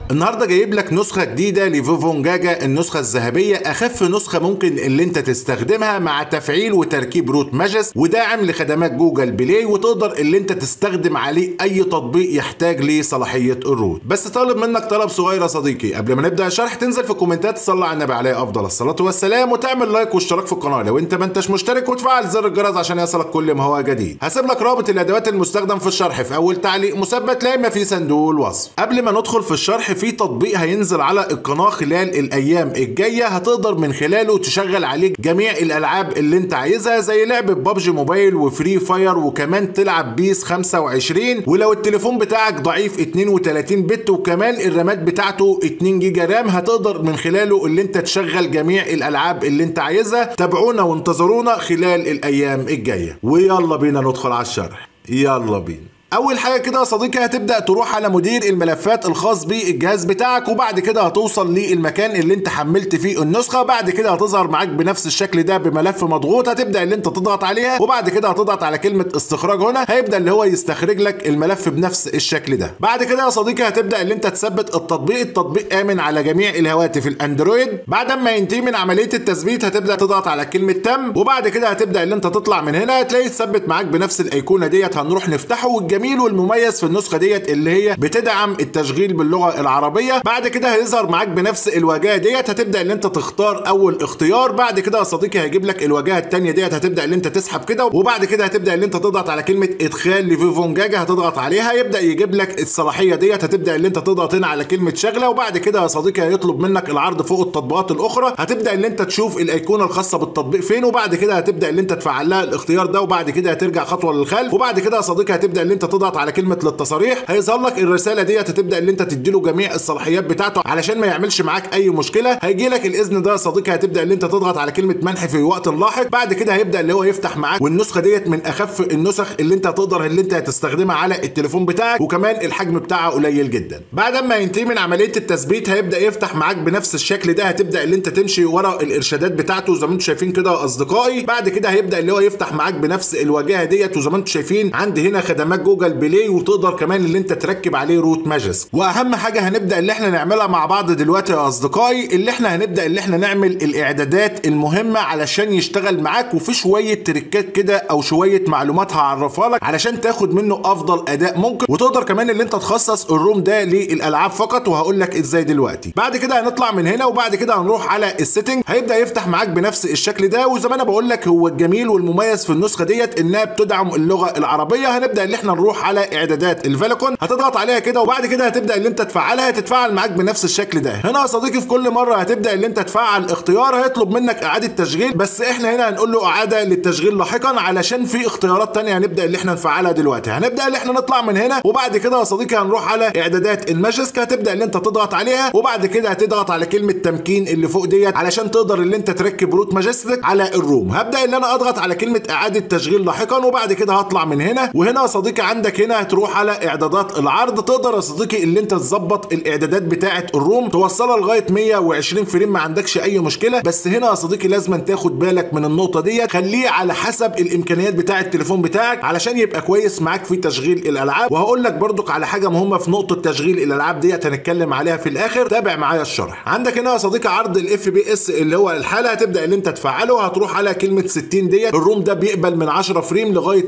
النهارده جايب لك نسخه جديده لفيفون جاجا النسخه الذهبيه اخف نسخه ممكن اللي انت تستخدمها مع تفعيل وتركيب روت ماجس وداعم لخدمات جوجل بلاي وتقدر اللي انت تستخدم عليه اي تطبيق يحتاج لصلاحيه الروت بس طالب منك طلب صغير يا صديقي قبل ما نبدا الشرح تنزل في الكومنتات تصلي على النبي عليه افضل الصلاه والسلام وتعمل لايك واشتراك في القناه لو انت ما انتش مشترك وتفعل زر الجرس عشان يصلك كل ما هو جديد هسيب لك رابط الادوات المستخدم في الشرح في اول تعليق مثبت لا اما في صندوق الوصف قبل ما ندخل في الشرح في تطبيق هينزل على القناه خلال الايام الجايه هتقدر من خلاله تشغل عليك جميع الالعاب اللي انت عايزها زي لعبه بابجي موبايل وفري فاير وكمان تلعب بيس 25 ولو التليفون بتاعك ضعيف 32 بت وكمان الرامات بتاعته 2 جيجا رام هتقدر من خلاله اللي انت تشغل جميع الالعاب اللي انت عايزها تابعونا وانتظرونا خلال الايام الجايه ويلا بينا ندخل على الشرح يلا بينا اول حاجه كده يا صديقي هتبدا تروح على مدير الملفات الخاص بالجهاز بتاعك وبعد كده هتوصل للمكان اللي انت حملت فيه النسخه بعد كده هتظهر معاك بنفس الشكل ده بملف مضغوط هتبدا اللي انت تضغط عليها وبعد كده هتضغط على كلمه استخراج هنا هيبدا اللي هو يستخرج لك الملف بنفس الشكل ده بعد كده يا صديقي هتبدا اللي انت تثبت التطبيق التطبيق امن على جميع الهواتف الاندرويد بعد ما ينتهي من عمليه التثبيت هتبدا تضغط على كلمه تم وبعد كده هتبدا اللي انت تطلع من هنا هتلاقي تثبت معاك بنفس الايقونه ديت هنروح نفتحه الجميل والمميز في النسخه ديت اللي هي بتدعم التشغيل باللغه العربيه بعد كده هيظهر معاك بنفس الواجهه ديت هتبدا ان انت تختار اول اختيار بعد كده يا صديقي هيجيب لك الواجهه الثانيه ديت هتبدا ان انت تسحب كده وبعد كده هتبدا ان انت تضغط على كلمه ادخال لفيفون جاجا هتضغط عليها يبدا يجيب لك الصلاحيه ديت هتبدا ان انت تضغط هنا على كلمه شغله وبعد كده يا صديقي هيطلب منك العرض فوق التطبيقات الاخرى هتبدا ان انت تشوف الايقونه الخاصه بالتطبيق فين وبعد كده هتبدا ان انت تفعل لها الاختيار ده وبعد كده هترجع خطوه للخلف وبعد كده يا صديقي هتبدا ان انت تضغط على كلمه للتصاريح هيظهر لك الرساله ديت هتبدا ان انت تديله جميع الصلاحيات بتاعته علشان ما يعملش معاك اي مشكله هيجي لك الاذن ده يا صديقي هتبدا ان انت تضغط على كلمه منح في وقت لاحق بعد كده هيبدا اللي هو يفتح معاك والنسخه ديت من اخف النسخ اللي انت هتقدر اللي انت هتستخدمها على التليفون بتاعك وكمان الحجم بتاعها قليل جدا بعد ما ينتهي من عمليه التثبيت هيبدا يفتح معاك بنفس الشكل ده هتبدا اللي انت تمشي ورا الارشادات بتاعته زي ما انتم شايفين كده يا اصدقائي بعد كده هيبدا اللي هو يفتح معاك بنفس الواجهه ديت وزي ما انتم شايفين عندي هنا خدمات جوجل بلاي وتقدر كمان اللي انت تركب عليه روت ماجس واهم حاجه هنبدا اللي احنا نعملها مع بعض دلوقتي يا اصدقائي اللي احنا هنبدا اللي احنا نعمل الاعدادات المهمه علشان يشتغل معاك وفي شويه تريكات كده او شويه معلومات هعرفها لك علشان تاخد منه افضل اداء ممكن وتقدر كمان اللي انت تخصص الروم ده للالعاب فقط وهقول لك ازاي دلوقتي بعد كده هنطلع من هنا وبعد كده هنروح على السيتنج هيبدا يفتح معاك بنفس الشكل ده وزي ما انا بقول لك هو الجميل والمميز في النسخه ديت انها بتدعم اللغه العربيه هنبدا اللي احنا نروح على اعدادات الفالكون هتضغط عليها كده وبعد كده هتبدا اللي انت تفعلها تتفعل معاك بنفس الشكل ده هنا يا صديقي في كل مره هتبدا اللي انت تفعل اختيار هيطلب منك اعاده تشغيل بس احنا هنا هنقول له اعاده للتشغيل لاحقا علشان في اختيارات تانية هنبدا اللي احنا نفعلها دلوقتي هنبدا اللي احنا نطلع من هنا وبعد كده يا صديقي هنروح على اعدادات الماجسك هتبدا اللي انت تضغط عليها وبعد كده هتضغط على كلمه تمكين اللي فوق ديت علشان تقدر اللي انت تركب روت ماجستيك على الروم هبدا اللي انا اضغط على كلمه اعاده تشغيل لاحقا وبعد كده هطلع من هنا وهنا يا صديقي عندك هنا هتروح على اعدادات العرض تقدر يا صديقي اللي انت تظبط الاعدادات بتاعه الروم توصلها لغايه 120 فريم ما عندكش اي مشكله بس هنا يا صديقي لازم تاخد بالك من النقطه ديت خليه على حسب الامكانيات بتاعه التليفون بتاعك علشان يبقى كويس معاك في تشغيل الالعاب وهقول لك برضك على حاجه مهمه في نقطه تشغيل الالعاب ديت هنتكلم عليها في الاخر تابع معايا الشرح عندك هنا يا صديقي عرض الاف بي اس اللي هو الحاله هتبدا اللي انت تفعله هتروح على كلمه 60 ديت الروم ده بيقبل من 10 فريم لغايه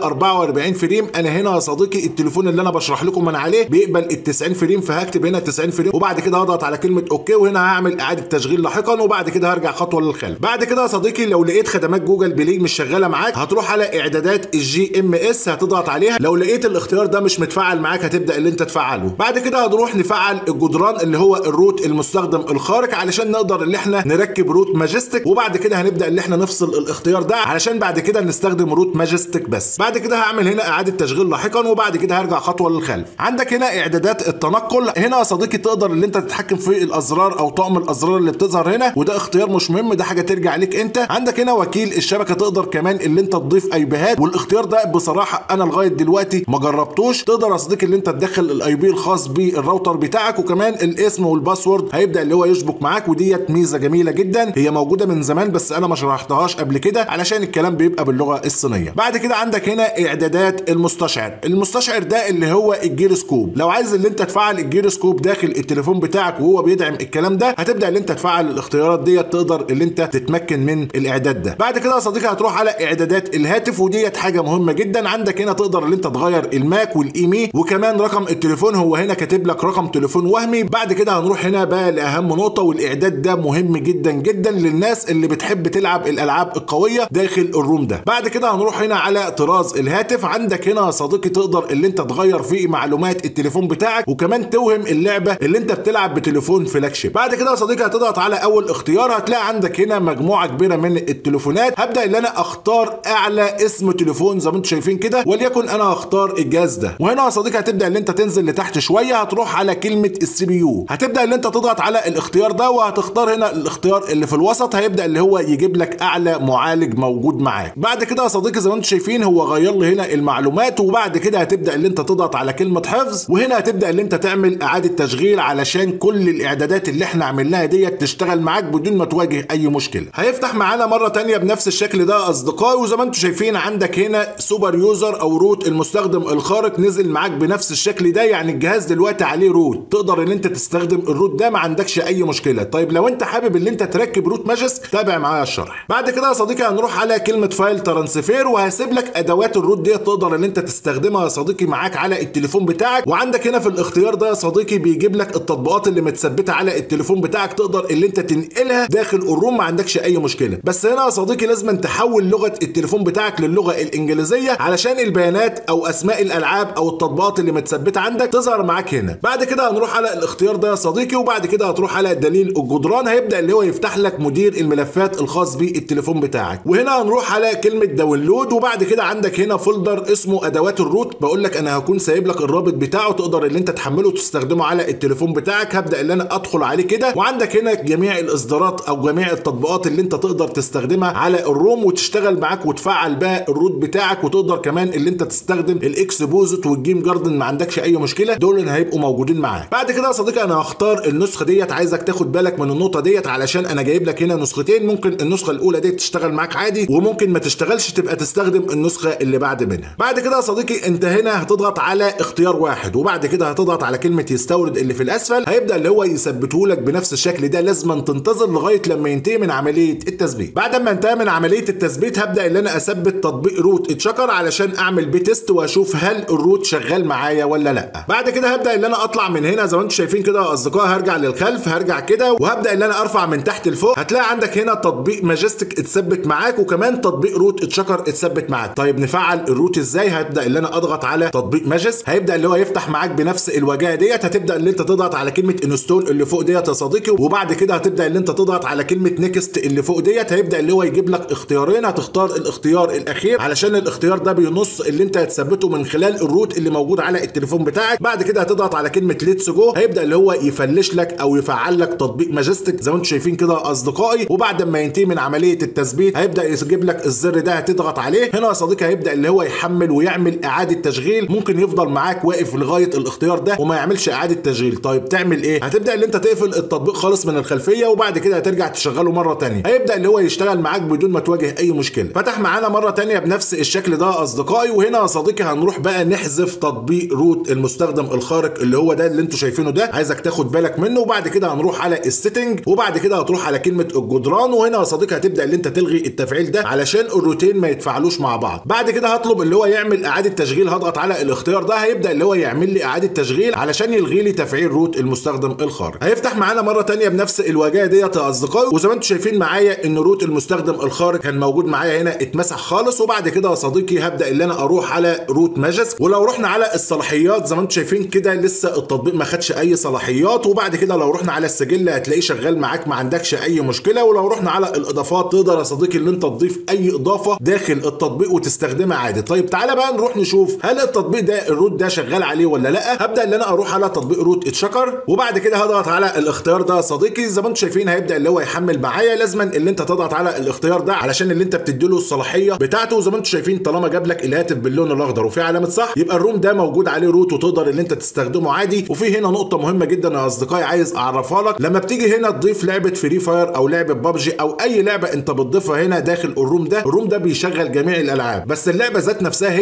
144 فريم انا هنا يا صديقي التليفون اللي انا بشرح لكم من عليه بيقبل ال 90 فريم فهكتب هنا 90 فريم وبعد كده هضغط على كلمه اوكي وهنا هعمل اعاده تشغيل لاحقا وبعد كده هرجع خطوه للخلف بعد كده يا صديقي لو لقيت خدمات جوجل بلاي مش شغاله معاك هتروح على اعدادات الجي ام اس هتضغط عليها لو لقيت الاختيار ده مش متفعل معاك هتبدا اللي انت تفعله بعد كده هنروح نفعل الجدران اللي هو الروت المستخدم الخارق علشان نقدر اللي احنا نركب روت ماجستيك وبعد كده هنبدا اللي احنا نفصل الاختيار ده علشان بعد كده نستخدم روت ماجستيك بس بعد كده هعمل هنا اعاده تشغيل لاحقا وبعد كده هرجع خطوه للخلف عندك هنا اعدادات التنقل هنا يا صديقي تقدر اللي انت تتحكم في الازرار او طقم الازرار اللي بتظهر هنا وده اختيار مش مهم ده حاجه ترجع ليك انت عندك هنا وكيل الشبكه تقدر كمان اللي انت تضيف ايبيهات والاختيار ده بصراحه انا لغايه دلوقتي ما جربتوش تقدر يا صديقي اللي انت تدخل الاي بي الخاص بالراوتر بتاعك وكمان الاسم والباسورد هيبدا اللي هو يشبك معاك وديت ميزه جميله جدا هي موجوده من زمان بس انا ما شرحتهاش قبل كده علشان الكلام بيبقى باللغه الصينيه بعد كده عندك هنا اعدادات المستشعر مستشعر المستشعر ده اللي هو الجيروسكوب لو عايز اللي انت تفعل الجيروسكوب داخل التليفون بتاعك وهو بيدعم الكلام ده هتبدا اللي انت تفعل الاختيارات ديت تقدر اللي انت تتمكن من الاعداد ده بعد كده يا صديقي هتروح على اعدادات الهاتف وديت حاجه مهمه جدا عندك هنا تقدر اللي انت تغير الماك والايمي وكمان رقم التليفون هو هنا كاتب لك رقم تليفون وهمي بعد كده هنروح هنا بقى لاهم نقطه والاعداد ده مهم جدا جدا للناس اللي بتحب تلعب الالعاب القويه داخل الروم ده بعد كده هنروح هنا على طراز الهاتف عندك هنا يا صديقي تقدر اللي انت تغير فيه معلومات التليفون بتاعك وكمان توهم اللعبه اللي انت بتلعب بتليفون فلاج شيب بعد كده يا صديقي هتضغط على اول اختيار هتلاقي عندك هنا مجموعه كبيره من التليفونات هبدا ان انا اختار اعلى اسم تليفون زي ما انتم شايفين كده وليكن انا هختار الجهاز ده وهنا يا صديقي هتبدا ان انت تنزل لتحت شويه هتروح على كلمه السي بي يو هتبدا ان انت تضغط على الاختيار ده وهتختار هنا الاختيار اللي في الوسط هيبدا اللي هو يجيب لك اعلى معالج موجود معاك بعد كده يا صديقي زي ما انتم شايفين هو غير لي هنا المعلومات وبعد كده هتبدا ان انت تضغط على كلمه حفظ وهنا هتبدا ان انت تعمل اعاده تشغيل علشان كل الاعدادات اللي احنا عملناها ديت تشتغل معاك بدون ما تواجه اي مشكله هيفتح معانا مره تانية بنفس الشكل ده اصدقائي وزي ما انتم شايفين عندك هنا سوبر يوزر او روت المستخدم الخارق نزل معاك بنفس الشكل ده يعني الجهاز دلوقتي عليه روت تقدر ان انت تستخدم الروت ده ما عندكش اي مشكله طيب لو انت حابب ان انت تركب روت ماجس تابع معايا الشرح بعد كده يا صديقي هنروح على كلمه فايل ترانسفير وهسيب لك ادوات الروت ديت تقدر ان انت تستخدمها يا صديقي معاك على التليفون بتاعك وعندك هنا في الاختيار ده يا صديقي بيجيب لك التطبيقات اللي متثبته على التليفون بتاعك تقدر اللي انت تنقلها داخل الروم ما عندكش اي مشكله بس هنا يا صديقي لازم تحول لغه التليفون بتاعك للغه الانجليزيه علشان البيانات او اسماء الالعاب او التطبيقات اللي متثبته عندك تظهر معاك هنا بعد كده هنروح على الاختيار ده يا صديقي وبعد كده هتروح على دليل الجدران هيبدا اللي هو يفتح لك مدير الملفات الخاص بالتليفون بتاعك وهنا هنروح على كلمه داونلود وبعد كده عندك هنا فولدر اسمه ادوات الروت بقول لك انا هكون سايب لك الرابط بتاعه تقدر اللي انت تحمله وتستخدمه على التليفون بتاعك هبدا اللي انا ادخل عليه كده وعندك هنا جميع الاصدارات او جميع التطبيقات اللي انت تقدر تستخدمها على الروم وتشتغل معاك وتفعل بقى الروت بتاعك وتقدر كمان اللي انت تستخدم الاكسبوزت والجيم جاردن ما عندكش اي مشكله دول اللي هيبقوا موجودين معاك بعد كده يا صديقي انا هختار النسخه ديت عايزك تاخد بالك من النقطه ديت علشان انا جايب لك هنا نسختين ممكن النسخه الاولى دي تشتغل معاك عادي وممكن ما تشتغلش تبقى تستخدم النسخه اللي بعد منها بعد كده يا صديقي انت هنا هتضغط على اختيار واحد وبعد كده هتضغط على كلمه يستورد اللي في الاسفل هيبدا اللي هو يثبته لك بنفس الشكل ده لازم تنتظر لغايه لما ينتهي من عمليه التثبيت بعد ما انتهى من عمليه التثبيت هبدا ان انا اثبت تطبيق روت اتشكر علشان اعمل بي تيست واشوف هل الروت شغال معايا ولا لا بعد كده هبدا ان انا اطلع من هنا زي ما انتم شايفين كده يا اصدقائي هرجع للخلف هرجع كده وهبدا ان انا ارفع من تحت لفوق هتلاقي عندك هنا تطبيق ماجستيك اتثبت معاك وكمان تطبيق روت اتشكر اتثبت معاك طيب نفعل الروت ازاي هبدا ان انا اضغط على تطبيق ماجس هيبدا اللي هو يفتح معاك بنفس الواجهه ديت هتبدا ان انت تضغط على كلمه انستول اللي فوق ديت يا صديقي وبعد كده هتبدا ان انت تضغط على كلمه نيكست اللي فوق ديت هيبدا اللي هو يجيب لك اختيارين هتختار الاختيار الاخير علشان الاختيار ده بينص اللي انت هتثبته من خلال الروت اللي موجود على التليفون بتاعك بعد كده هتضغط على كلمه ليتس جو هيبدا اللي هو يفلش لك او يفعل لك تطبيق ماجستيك زي ما انتم شايفين كده يا اصدقائي وبعد ما ينتهي من عمليه التثبيت هيبدا يجيب لك الزر ده هتضغط عليه هنا يا صديقي هيبدا اللي هو يحمل ويعمل اعاده تشغيل ممكن يفضل معاك واقف لغايه الاختيار ده وما يعملش اعاده تشغيل طيب تعمل ايه هتبدا اللي انت تقفل التطبيق خالص من الخلفيه وبعد كده هترجع تشغله مره تانية هيبدا اللي هو يشتغل معاك بدون ما تواجه اي مشكله فتح معانا مره تانية بنفس الشكل ده يا اصدقائي وهنا يا صديقي هنروح بقى نحذف تطبيق روت المستخدم الخارق اللي هو ده اللي انتوا شايفينه ده عايزك تاخد بالك منه وبعد كده هنروح على السيتنج وبعد كده هتروح على كلمه الجدران وهنا يا صديقي هتبدا اللي انت تلغي التفعيل ده علشان الروتين ما يتفاعلوش مع بعض بعد كده هطلب اللي هو يعمل اعاده تشغيل هضغط على الاختيار ده هيبدا اللي هو يعمل لي اعاده تشغيل علشان يلغي لي تفعيل روت المستخدم الخارق هيفتح معانا مره تانية بنفس الواجهه ديت يا اصدقائي وزي ما انتم شايفين معايا ان روت المستخدم الخارق كان موجود معايا هنا اتمسح خالص وبعد كده يا صديقي هبدا اللي انا اروح على روت ماجس ولو رحنا على الصلاحيات زي ما انتم شايفين كده لسه التطبيق ما خدش اي صلاحيات وبعد كده لو رحنا على السجل هتلاقيه شغال معاك ما عندكش اي مشكله ولو رحنا على الاضافات تقدر يا صديقي ان انت تضيف اي اضافه داخل التطبيق وتستخدمها عادي طيب تعالى بقى نروح نشوف هل التطبيق ده الروت ده شغال عليه ولا لا هبدا ان انا اروح على تطبيق روت اتشكر وبعد كده هضغط على الاختيار ده يا صديقي زي ما انتم شايفين هيبدا اللي هو يحمل معايا لازما اللي انت تضغط على الاختيار ده علشان اللي انت بتديله الصلاحيه بتاعته زي ما انتم شايفين طالما جاب لك الهاتف باللون الاخضر وفي علامه صح يبقى الروم ده موجود عليه روت وتقدر ان انت تستخدمه عادي وفي هنا نقطه مهمه جدا يا اصدقائي عايز اعرفها لك لما بتيجي هنا تضيف لعبه فري فاير او لعبه بابجي او اي لعبه انت بتضيفها هنا داخل الروم ده الروم ده بيشغل جميع الالعاب بس اللعبه ذات نفسها هي اللي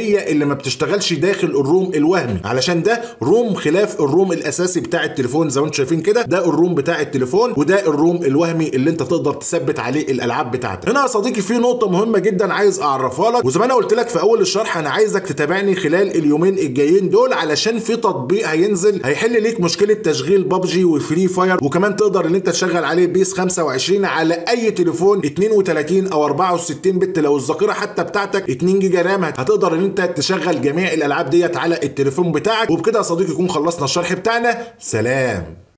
اللي ما بتشتغلش داخل الروم الوهمي علشان ده روم خلاف الروم الاساسي بتاع التليفون زي ما انتم شايفين كده ده الروم بتاع التليفون وده الروم الوهمي اللي انت تقدر تثبت عليه الالعاب بتاعتك هنا يا صديقي في نقطه مهمه جدا عايز اعرفها لك وزي ما انا قلت لك في اول الشرح انا عايزك تتابعني خلال اليومين الجايين دول علشان في تطبيق هينزل هيحل ليك مشكله تشغيل ببجي وفري فاير وكمان تقدر ان انت تشغل عليه بيس 25 على اي تليفون 32 او 64 بت لو الذاكره حتى بتاعتك 2 جيجا رام هتقدر ان انت تشغل جميع الالعاب ديت على التليفون بتاعك وبكده يا صديقي يكون خلصنا الشرح بتاعنا سلام